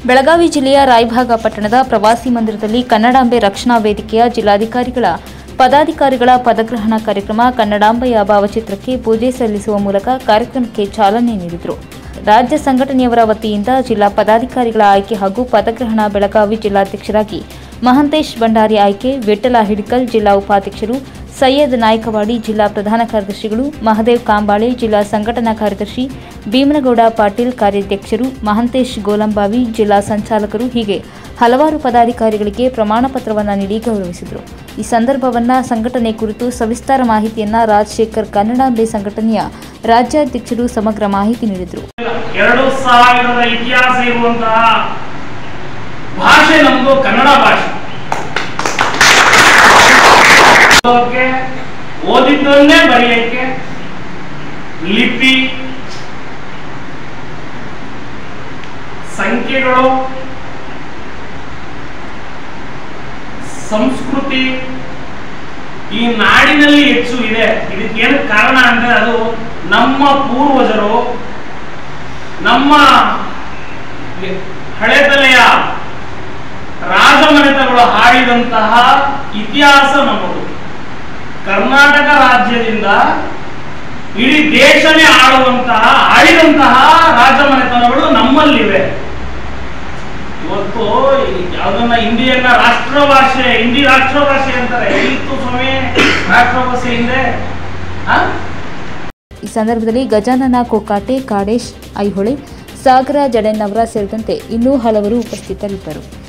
ಬೆಳಗಾವಿ ಜಿಲ್ಲೆಯ ರಾಯಭಾಗ ಪಟ್ಟಣದ ಪ್ರವಾಸಿ ಮಂದಿರದಲ್ಲಿ ಕನ್ನಡಾಂಬೆ ರಕ್ಷಣಾ ವೇದಿಕೆಯ ಜಿಲ್ಲಾಧಿಕಾರಿಗಳ ಪದಾಧಿಕಾರಿಗಳ ಪದಗ್ರಹಣ ಕಾರ್ಯಕ್ರಮ ಕನ್ನಡಾಂಬೆಯ ಭಾವಚಿತ್ರಕ್ಕೆ ಪೂಜೆ ಸಲ್ಲಿಸುವ ಮೂಲಕ ಕಾರ್ಯಕ್ರಮಕ್ಕೆ ಚಾಲನೆ ನೀಡಿದರು ರಾಜ್ಯ ಸಂಘಟನೆಯವರ ವತಿಯಿಂದ ಜಿಲ್ಲಾ ಪದಾಧಿಕಾರಿಗಳ ಆಯ್ಕೆ ಹಾಗೂ ಪದಗ್ರಹಣ ಬೆಳಗಾವಿ ಜಿಲ್ಲಾಧ್ಯಕ್ಷರಾಗಿ ಮಹಂತೇಶ್ ಭಂಡಾರಿ ಆಯ್ಕೆ ವಿಠಲ ಹಿಡ್ಕಲ್ ಜಿಲ್ಲಾ ಉಪಾಧ್ಯಕ್ಷರು ಸೈಯದ್ ನಾಯಕವಾಡಿ ಜಿಲ್ಲಾ ಪ್ರಧಾನ ಕಾರ್ಯದರ್ಶಿಗಳು ಮಹದೇವ್ ಕಾಂಬಾಳೆ ಜಿಲ್ಲಾ ಸಂಘಟನಾ ಕಾರ್ಯದರ್ಶಿ ಭೀಮನಗೌಡ ಪಾಟೀಲ್ ಕಾರ್ಯಾಧ್ಯಕ್ಷರು ಮಹಂತೇಶ್ ಗೋಲಂಬಾವಿ ಜಿಲ್ಲಾ ಸಂಚಾಲಕರು ಹೀಗೆ ಹಲವಾರು ಪದಾಧಿಕಾರಿಗಳಿಗೆ ಪ್ರಮಾಣ ಪತ್ರವನ್ನು ನೀಡಿ ಗೌರವಿಸಿದರು ಈ ಸಂದರ್ಭವನ್ನ ಸಂಘಟನೆ ಕುರಿತು ಸವಿಸ್ತಾರ ಮಾಹಿತಿಯನ್ನ ರಾಜಶೇಖರ್ ಕನ್ನಡಾಂಬೆ ಸಂಘಟನೆಯ ರಾಜ್ಯಾಧ್ಯಕ್ಷರು ಸಮಗ್ರ ಮಾಹಿತಿ ನೀಡಿದರು ಎರಡು ಸಾವಿರದ ಇತಿಹಾಸ ಇರುವಂತಹ ಭಾಷೆ ನಮ್ದು ಕನ್ನಡ ಭಾಷೆ ಓದೋಕೆ, ಓದಿದ್ದನ್ನೇ ಬರೆಯಕ್ಕೆ ಲಿಪಿ ಸಂಖ್ಯೆಗಳು ಸಂಸ್ಕೃತಿ ಈ ನಾಡಿನಲ್ಲಿ ಹೆಚ್ಚು ಇದೆ ಇದಕ್ಕೇನು ಕಾರಣ ಅಂದ್ರೆ ಅದು ನಮ್ಮ ಪೂರ್ವಜರು ನಮ್ಮ ಹಳೆತಲೆಯ ರಾಜಮನೆತಗಳು ಆಳಿದಂತಹ ಇತಿಹಾಸ ನಮ್ಮದು ಕರ್ನಾಟಕ ರಾಜ್ಯದಿಂದ ಇಡೀ ದೇಶನೇ ಆಳುವಂತಹ ಆಳಿದಂತಹ ರಾಜಮನೆತನಗಳು ನಮ್ಮಲ್ಲಿವೆ ಇವತ್ತು ಈ ಯಾವ್ದನ್ನ ಹಿಂದಿಯನ್ನ ರಾಷ್ಟ್ರ ಭಾಷೆ ಹಿಂದಿ ರಾಷ್ಟ್ರ ಭಾಷೆ ಅಂತಾರೆ ಇತ್ತು ಸ್ವಾಮಿ ರಾಷ್ಟ್ರ ಭಾಷೆ ಹಿಂದೆ ಆ? ಈ ಸಂದರ್ಭದಲ್ಲಿ ಗಜಾನನ ಕೋಕಾಟೆ ಕಾಡೇಶ್ ಐಹೊಳೆ ಸಾಗರ ಜಡೆನ್ನವರ ಸೇರಿದಂತೆ ಇನ್ನೂ ಹಲವರು ಉಪಸ್ಥಿತರಿದ್ದರು